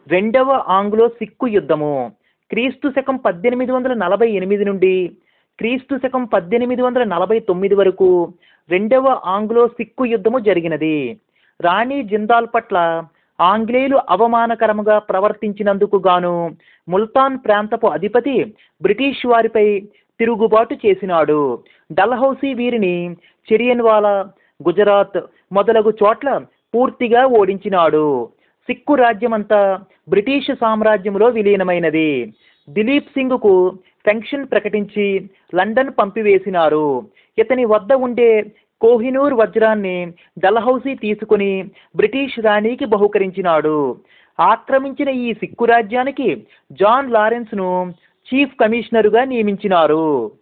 రెండవ ఆంగ్లో సిక్కు యుద్ధము క్రీస్తు శకం పద్దెనిమిది వందల నలభై ఎనిమిది నుండి క్రీస్తు శకం పద్దెనిమిది వందల నలభై తొమ్మిది వరకు రెండవ ఆంగ్లో సిక్కు యుద్ధము జరిగినది రాణి జిందాల్ పట్ల ఆంగ్లేయులు అవమానకరముగా ప్రవర్తించినందుకు గాను ముల్తాన్ ప్రాంతపు అధిపతి బ్రిటిష్ వారిపై తిరుగుబాటు చేసినాడు డల్హౌసీ వీరిని చెరియన్వాలా గుజరాత్ మొదలగు చోట్ల పూర్తిగా ఓడించినాడు సిక్కు రాజ్యమంతా బ్రిటిష్ సామ్రాజ్యంలో విలీనమైనది దిలీప్ సింగ్కు పెన్షన్ ప్రకటించి లండన్ పంపివేసినారు ఇతని వద్ద ఉండే కోహినూర్ వజ్రాన్ని డల్హౌసీ తీసుకుని బ్రిటిష్ రాణికి బహుకరించినాడు ఆక్రమించిన ఈ సిక్కు రాజ్యానికి జాన్ లారెన్స్ను చీఫ్ కమిషనరుగా నియమించినారు